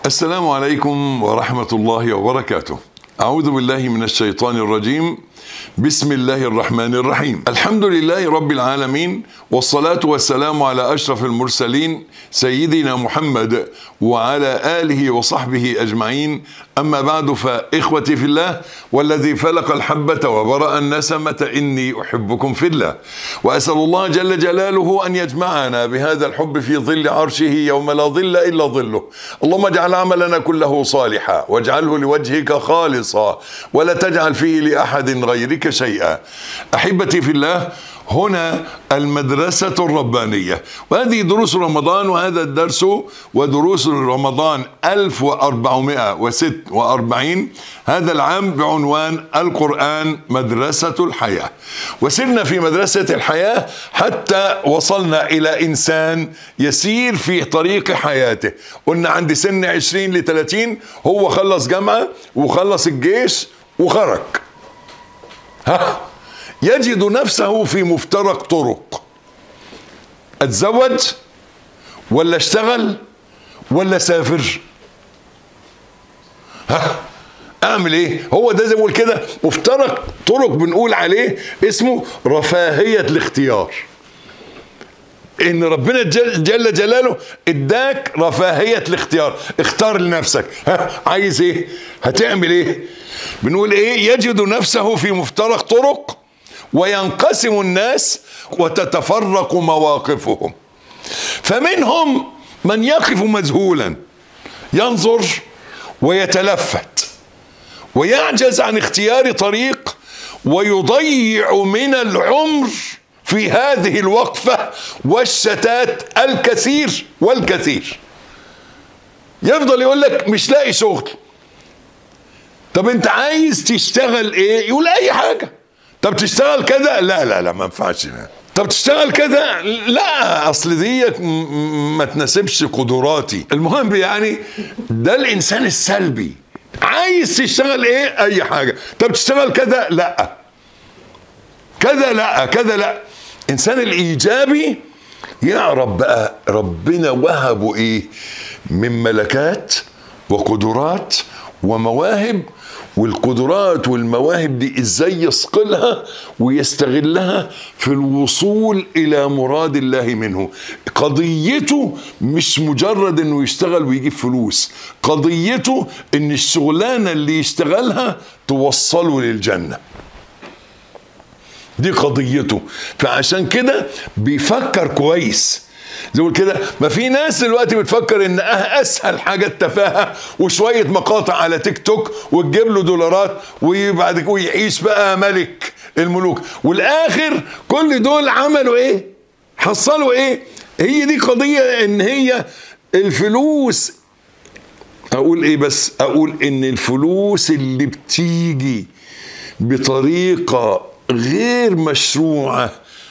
السلام عليكم ورحمة الله وبركاته. أعوذ بالله من الشيطان الرجيم. بسم الله الرحمن الرحيم. الحمد لله رب العالمين والصلاة والسلام على أشرف المرسلين سيدنا محمد وعلى آله وصحبه أجمعين. أما بعد فإخوتي في الله والذي فلق الحبة وبرأ النسمة إني أحبكم في الله وأسأل الله جل جلاله أن يجمعنا بهذا الحب في ظل عرشه يوم لا ظل إلا ظله اللهم اجعل عملنا كله صالحا واجعله لوجهك خالصا ولا تجعل فيه لأحد غيرك شيئا أحبتي في الله هنا المدرسة الربانية وهذه دروس رمضان وهذا الدرس ودروس رمضان 1446 هذا العام بعنوان القرآن مدرسة الحياة وسرنا في مدرسة الحياة حتى وصلنا إلى إنسان يسير في طريق حياته قلنا عند سن 20 ل 30 هو خلص جامعة وخلص الجيش وخرج ها يجد نفسه في مفترق طرق اتزوج ولا اشتغل ولا سافر ها اعمل ايه هو ده زي ما بقول كده مفترق طرق بنقول عليه اسمه رفاهية الاختيار ان ربنا جل, جل جلاله اداك رفاهية الاختيار اختار لنفسك ها عايز ايه هتعمل ايه بنقول ايه يجد نفسه في مفترق طرق وينقسم الناس وتتفرق مواقفهم فمنهم من يقف مذهولا ينظر ويتلفت ويعجز عن اختيار طريق ويضيع من العمر في هذه الوقفة والشتات الكثير والكثير يفضل يقول لك مش لاقي شغل طب انت عايز تشتغل ايه يقول اي حاجه طب تشتغل كذا لا لا لا ما ينفعش طب تشتغل كذا لا اصل ديت ما تناسبش قدراتي المهم يعني ده الانسان السلبي عايز تشتغل ايه اي حاجه طب تشتغل كذا لا كذا لا كذا لا الانسان الايجابي يعرف بقى ربنا وهبه ايه من ملكات وقدرات ومواهب والقدرات والمواهب دي ازاي يصقلها ويستغلها في الوصول الى مراد الله منه قضيته مش مجرد انه يشتغل ويجيب فلوس قضيته ان الشغلانه اللي يشتغلها توصله للجنه دي قضيته فعشان كده بيفكر كويس زي ما كده ما في ناس دلوقتي بتفكر ان اسهل حاجه التفاهه وشويه مقاطع على تيك توك وتجيب له دولارات وبعد ويعيش بقى ملك الملوك والاخر كل دول عملوا ايه؟ حصلوا ايه؟ هي دي قضيه ان هي الفلوس اقول ايه بس اقول ان الفلوس اللي بتيجي بطريقه غير مشروعه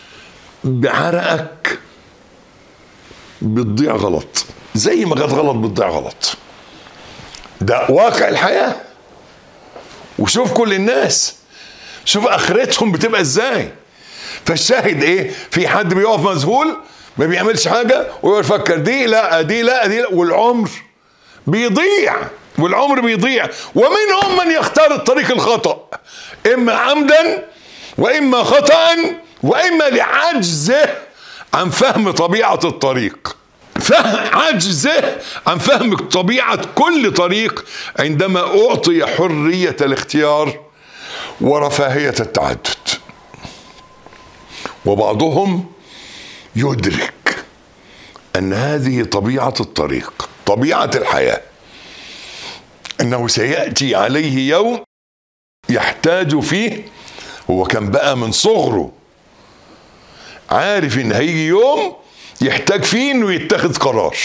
بعرقك بتضيع غلط زي ما جت غلط بتضيع غلط ده واقع الحياة وشوف كل الناس شوف اخرتهم بتبقى ازاي فالشاهد ايه في حد بيقف مذهول ما بيعملش حاجة ويقعد يفكر دي لا دي لا دي لا والعمر بيضيع والعمر بيضيع ومنهم من يختار الطريق الخطأ اما عمدا واما خطأ واما لعجزه عن فهم طبيعة الطريق فهم عجزه عن فهم طبيعة كل طريق عندما أعطي حرية الاختيار ورفاهية التعدد وبعضهم يدرك أن هذه طبيعة الطريق طبيعة الحياة أنه سيأتي عليه يوم يحتاج فيه هو كان بقى من صغره عارف ان هيجي يوم يحتاج فيه انه يتخذ قرار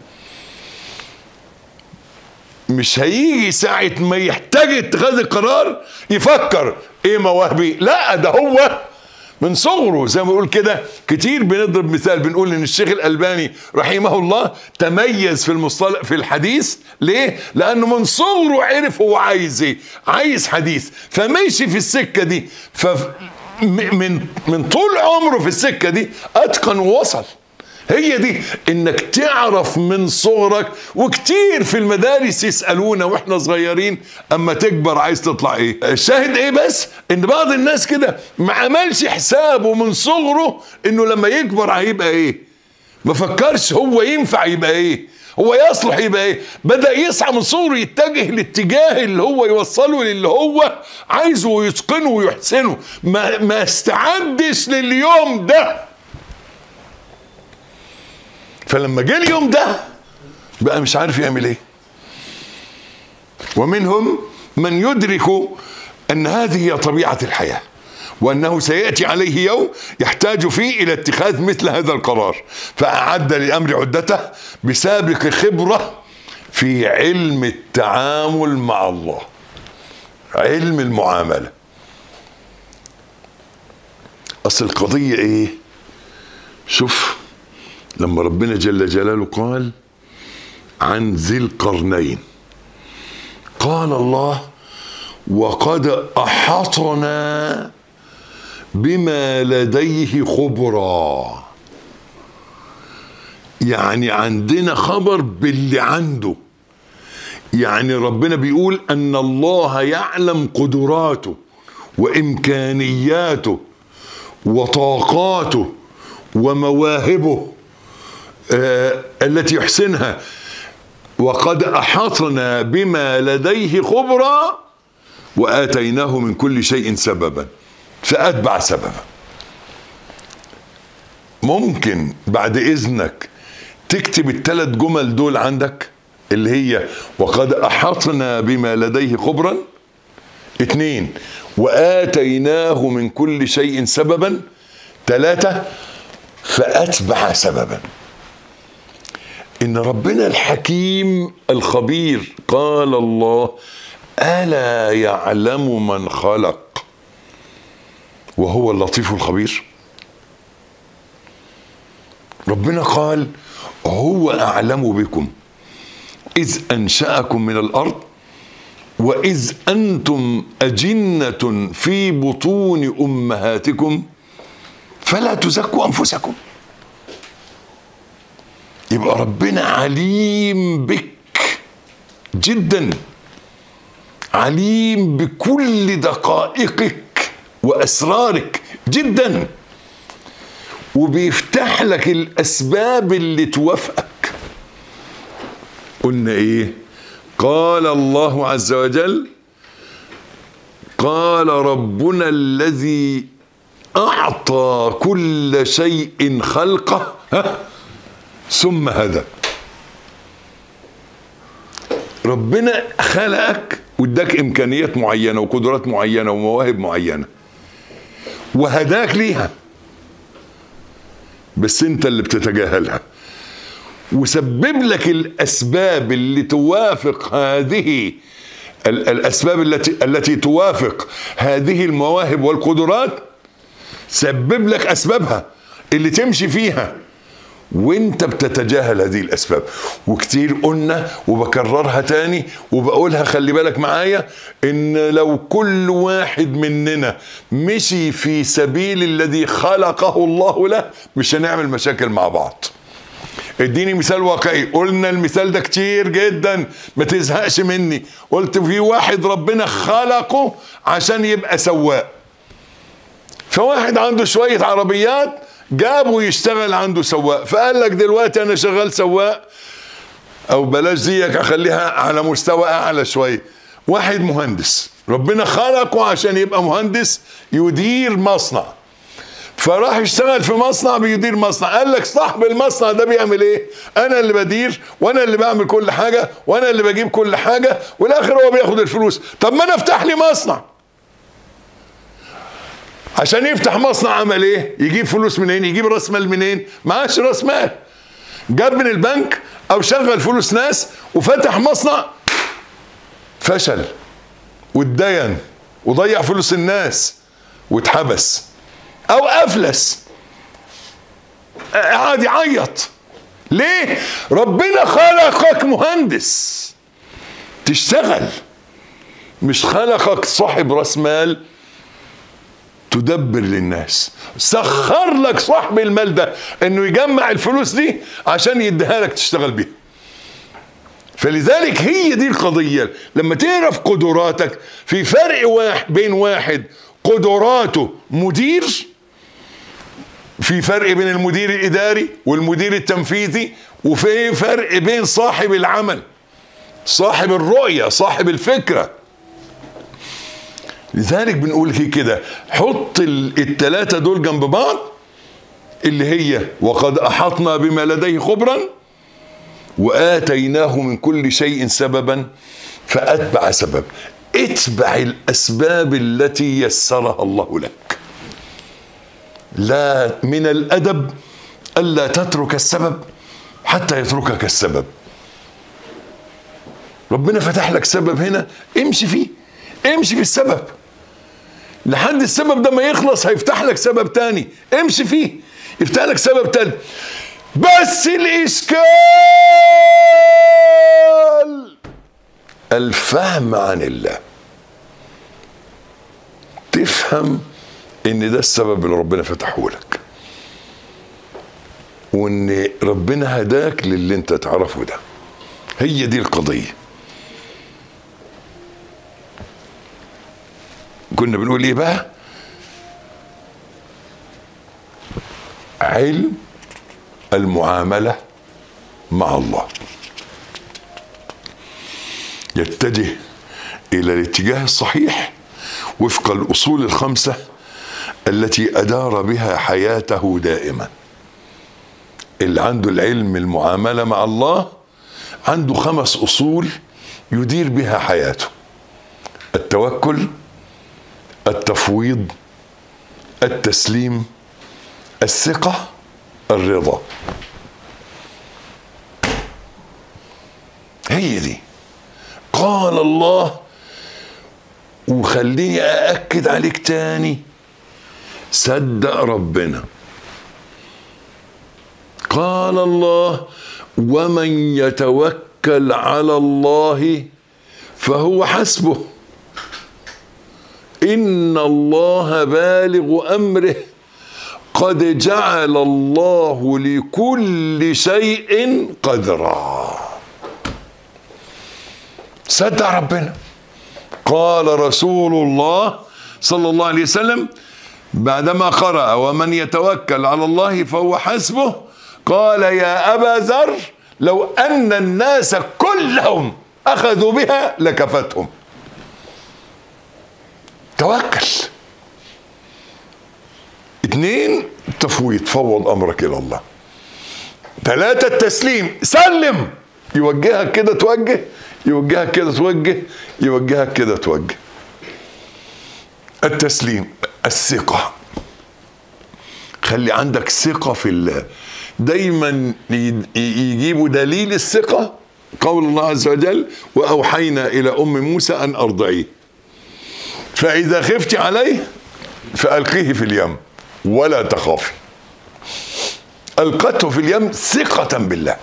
مش هيجي ساعة ما يحتاج اتخاذ القرار يفكر ايه مواهبي لا ده هو من صغره زي ما بنقول كده كتير بنضرب مثال بنقول ان الشيخ الالباني رحمه الله تميز في المصطلح في الحديث ليه؟ لانه من صغره عرف هو عايز ايه؟ عايز حديث فمشي في السكه دي ف من من طول عمره في السكه دي اتقن ووصل هي دي انك تعرف من صغرك وكتير في المدارس يسالونا واحنا صغيرين اما تكبر عايز تطلع ايه الشاهد ايه بس ان بعض الناس كده ما عملش حسابه من صغره انه لما يكبر هيبقى ايه ما فكرش هو ينفع يبقى ايه هو يصلح يبقى ايه بدا يسعى من صغره يتجه الاتجاه اللي هو يوصله للي هو عايزه ويتقنه ويحسنه ما, ما استعدش لليوم ده فلما جه اليوم ده بقى مش عارف يعمل ايه ومنهم من يدرك ان هذه هي طبيعه الحياه وانه سياتي عليه يوم يحتاج فيه الى اتخاذ مثل هذا القرار فاعد للامر عدته بسابق خبره في علم التعامل مع الله علم المعامله اصل القضيه ايه شوف لما ربنا جل جلاله قال عن ذي القرنين قال الله وقد احطنا بما لديه خبرا يعني عندنا خبر باللي عنده يعني ربنا بيقول ان الله يعلم قدراته وامكانياته وطاقاته ومواهبه آه التي يحسنها وقد احطنا بما لديه خبرا واتيناه من كل شيء سببا فاتبع سببا ممكن بعد اذنك تكتب الثلاث جمل دول عندك اللي هي وقد احطنا بما لديه خبرا اتنين واتيناه من كل شيء سببا ثلاثة فاتبع سببا ان ربنا الحكيم الخبير قال الله الا يعلم من خلق وهو اللطيف الخبير ربنا قال هو اعلم بكم اذ انشاكم من الارض واذ انتم اجنه في بطون امهاتكم فلا تزكوا انفسكم يبقى ربنا عليم بك جدا عليم بكل دقائقك واسرارك جدا وبيفتح لك الاسباب اللي توافقك قلنا ايه قال الله عز وجل قال ربنا الذي اعطى كل شيء خلقه ها ثم هدى ربنا خلقك واداك امكانيات معينه وقدرات معينه ومواهب معينه وهداك ليها بس انت اللي بتتجاهلها وسبب لك الاسباب اللي توافق هذه الاسباب التي التي توافق هذه المواهب والقدرات سبب لك اسبابها اللي تمشي فيها وانت بتتجاهل هذه الاسباب وكتير قلنا وبكررها تاني وبقولها خلي بالك معايا ان لو كل واحد مننا مشي في سبيل الذي خلقه الله له مش هنعمل مشاكل مع بعض اديني مثال واقعي قلنا المثال ده كتير جدا ما تزهقش مني قلت في واحد ربنا خلقه عشان يبقى سواق فواحد عنده شوية عربيات جابه يشتغل عنده سواق فقال لك دلوقتي انا شغال سواق او بلاش ديك اخليها على مستوى اعلى شويه واحد مهندس ربنا خلقه عشان يبقى مهندس يدير مصنع فراح يشتغل في مصنع بيدير مصنع قال لك صاحب المصنع ده بيعمل ايه انا اللي بدير وانا اللي بعمل كل حاجه وانا اللي بجيب كل حاجه والاخر هو بياخد الفلوس طب ما انا افتح لي مصنع عشان يفتح مصنع عمل ايه يجيب فلوس منين يجيب راس مال منين معاش راس مال جاب من البنك او شغل فلوس ناس وفتح مصنع فشل واتدين وضيع فلوس الناس واتحبس او افلس قعد يعيط ليه ربنا خلقك مهندس تشتغل مش خلقك صاحب راس مال تدبر للناس سخر لك صاحب المال ده انه يجمع الفلوس دي عشان يديها لك تشتغل بيها فلذلك هي دي القضية لما تعرف قدراتك في فرق واحد بين واحد قدراته مدير في فرق بين المدير الإداري والمدير التنفيذي وفي فرق بين صاحب العمل صاحب الرؤية صاحب الفكرة لذلك بنقول هي كده حط التلاتة دول جنب بعض اللي هي وقد أحطنا بما لديه خبرا وآتيناه من كل شيء سببا فأتبع سبب اتبع الأسباب التي يسرها الله لك لا من الأدب ألا تترك السبب حتى يتركك السبب ربنا فتح لك سبب هنا امشي فيه امشي في السبب لحد السبب ده ما يخلص هيفتح لك سبب تاني امشي فيه يفتح لك سبب تاني بس الإشكال الفهم عن الله تفهم ان ده السبب اللي ربنا فتحه لك وان ربنا هداك للي انت تعرفه ده هي دي القضيه كنا بنقول ايه بقى علم المعامله مع الله يتجه الى الاتجاه الصحيح وفق الاصول الخمسه التي ادار بها حياته دائما اللي عنده العلم المعامله مع الله عنده خمس اصول يدير بها حياته التوكل التفويض التسليم الثقه الرضا هي دي قال الله وخليني أأكد عليك تاني صدق ربنا قال الله ومن يتوكل على الله فهو حسبه إن الله بالغ أمره قد جعل الله لكل شيء قدرا صدق ربنا قال رسول الله صلى الله عليه وسلم بعدما قرأ ومن يتوكل على الله فهو حسبه قال يا أبا ذر لو أن الناس كلهم أخذوا بها لكفتهم توكل اثنين تفويض فوض أمرك إلى الله ثلاثة التسليم سلم يوجهك كده توجه يوجهك كده توجه يوجهك كده توجه التسليم الثقة خلي عندك ثقة في الله دايما يجيبوا دليل الثقة قول الله عز وجل وأوحينا إلى أم موسى أن أرضعيه فإذا خفت عليه فألقيه في اليم ولا تخافي ألقته في اليم ثقة بالله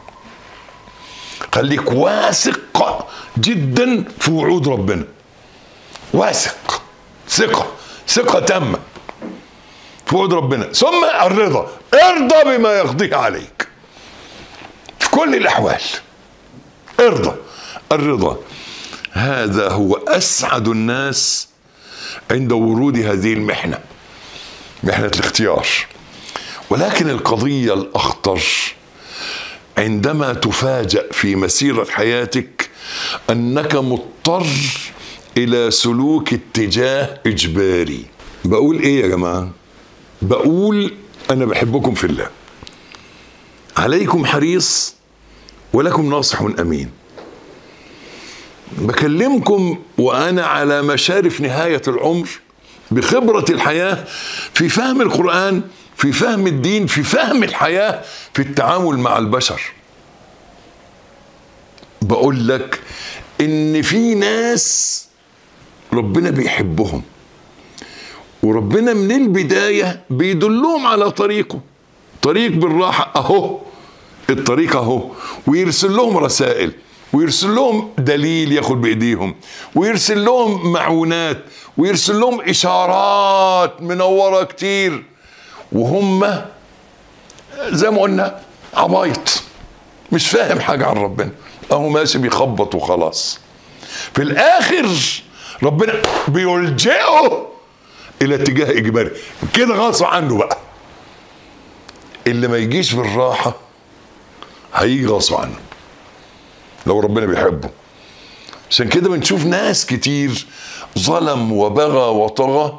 خليك واثق جدا في وعود ربنا واثق ثقة ثقة تامة في وعود ربنا ثم الرضا ارضى بما يقضيه عليك في كل الأحوال ارضى الرضا هذا هو أسعد الناس عند ورود هذه المحنة محنة الاختيار ولكن القضية الأخطر عندما تفاجأ في مسيرة حياتك أنك مضطر إلى سلوك اتجاه إجباري بقول إيه يا جماعة بقول أنا بحبكم في الله عليكم حريص ولكم ناصح أمين بكلمكم وأنا على مشارف نهاية العمر بخبرة الحياة في فهم القرآن في فهم الدين في فهم الحياة في التعامل مع البشر بقول لك ان في ناس ربنا بيحبهم وربنا من البداية بيدلهم على طريقه طريق بالراحة اهو الطريق اهو ويرسل لهم رسائل ويرسل لهم دليل ياخد بايديهم ويرسل لهم معونات ويرسل لهم اشارات منوره كتير وهم زي ما قلنا عبايط مش فاهم حاجه عن ربنا اهو ماشي بيخبط وخلاص في الاخر ربنا بيلجئه الى اتجاه اجباري كده غصب عنه بقى اللي ما يجيش بالراحه هيجي غصب عنه لو ربنا بيحبه عشان كده بنشوف ناس كتير ظلم وبغى وطغى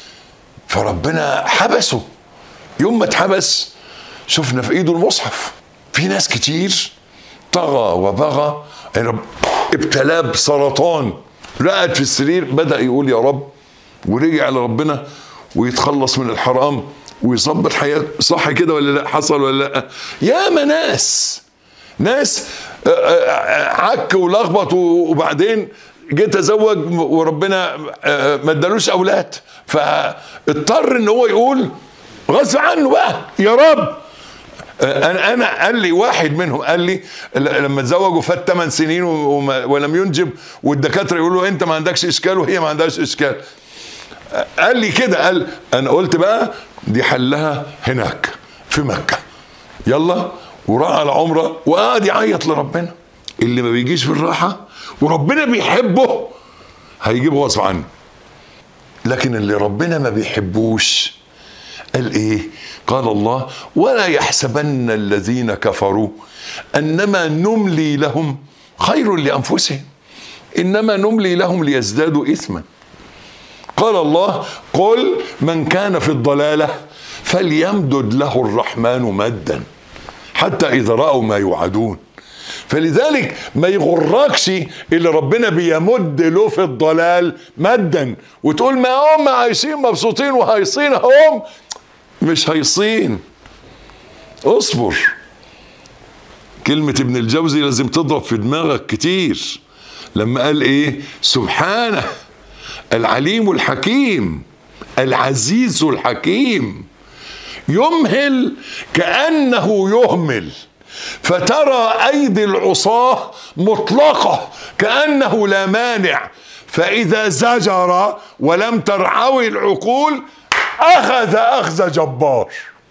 فربنا حبسه يوم ما اتحبس شفنا في ايده المصحف في ناس كتير طغى وبغى يعني رب- ابتلاه بسرطان رقد في السرير بدا يقول يا رب ورجع لربنا ويتخلص من الحرام ويظبط حياته صح كده ولا لا حصل ولا لا ياما ناس ناس آه، آه، عك ولخبط وبعدين جه تزوج وربنا آه، ما ادالوش اولاد فاضطر ان هو يقول غصب عنه بقى يا رب انا انا قال لي واحد منهم قال لي ل- لما اتزوج وفات 8 سنين وما- ولم ينجب والدكاتره يقولوا له انت ما عندكش اشكال وهي ما عندهاش اشكال قال لي كده قال انا قلت بقى دي حلها هناك في مكه يلا وراح على عمره وقعد يعيط لربنا اللي ما بيجيش بالراحه وربنا بيحبه هيجيبه غصب عنه لكن اللي ربنا ما بيحبوش قال ايه قال الله ولا يحسبن الذين كفروا انما نملي لهم خير لانفسهم انما نملي لهم ليزدادوا اثما قال الله قل من كان في الضلاله فليمدد له الرحمن مدا حتى اذا راوا ما يوعدون فلذلك ما يغركش اللي ربنا بيمد له في الضلال مدا وتقول ما هم عايشين مبسوطين وهيصين هم مش هيصين اصبر كلمة ابن الجوزي لازم تضرب في دماغك كتير لما قال ايه سبحانه العليم الحكيم العزيز الحكيم يمهل كأنه يهمل فترى أيدي العصاة مطلقة كأنه لا مانع فإذا زجر ولم ترعوي العقول أخذ أخذ جبار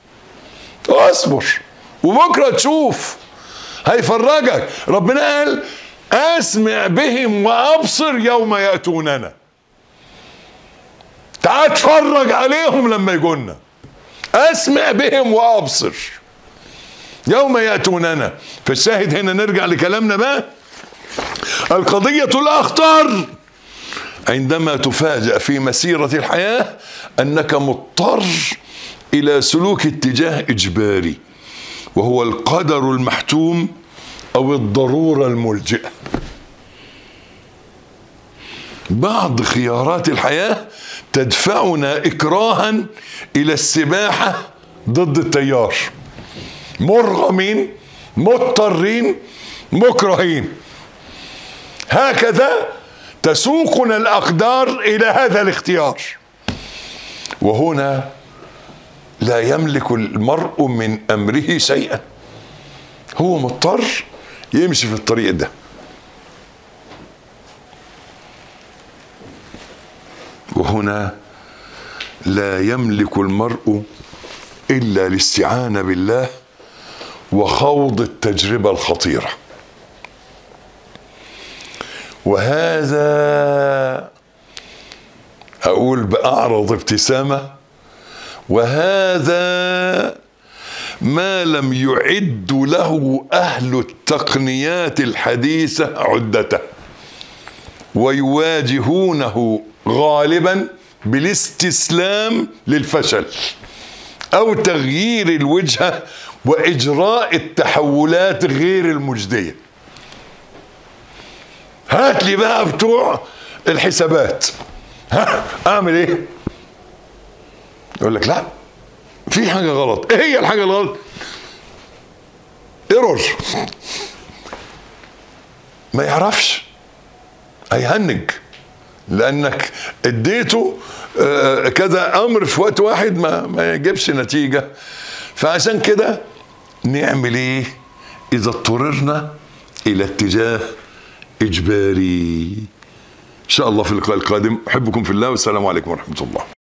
اصبر وبكرة تشوف هيفرجك ربنا قال أسمع بهم وأبصر يوم يأتوننا تعال اتفرج عليهم لما يجونا اسمع بهم وابصر يوم ياتوننا فالشاهد هنا نرجع لكلامنا بقى القضيه الاخطر عندما تفاجأ في مسيرة الحياة أنك مضطر إلى سلوك اتجاه إجباري وهو القدر المحتوم أو الضرورة الملجئة بعض خيارات الحياة تدفعنا إكراها إلى السباحة ضد التيار مرغمين مضطرين مكرهين هكذا تسوقنا الأقدار إلى هذا الاختيار وهنا لا يملك المرء من أمره شيئا هو مضطر يمشي في الطريق ده وهنا لا يملك المرء الا الاستعانه بالله وخوض التجربه الخطيره وهذا اقول باعرض ابتسامه وهذا ما لم يعد له اهل التقنيات الحديثه عدته ويواجهونه غالبا بالاستسلام للفشل او تغيير الوجهه واجراء التحولات غير المجديه هات لي بقى بتوع الحسابات ها اعمل ايه يقول لك لا في حاجه غلط ايه هي الحاجه الغلط ايرور ما يعرفش هيهنج لانك اديته آه، كذا امر في وقت واحد ما ما يجيبش نتيجه فعشان كده نعمل ايه اذا اضطررنا الى اتجاه اجباري ان شاء الله في اللقاء القادم احبكم في الله والسلام عليكم ورحمه الله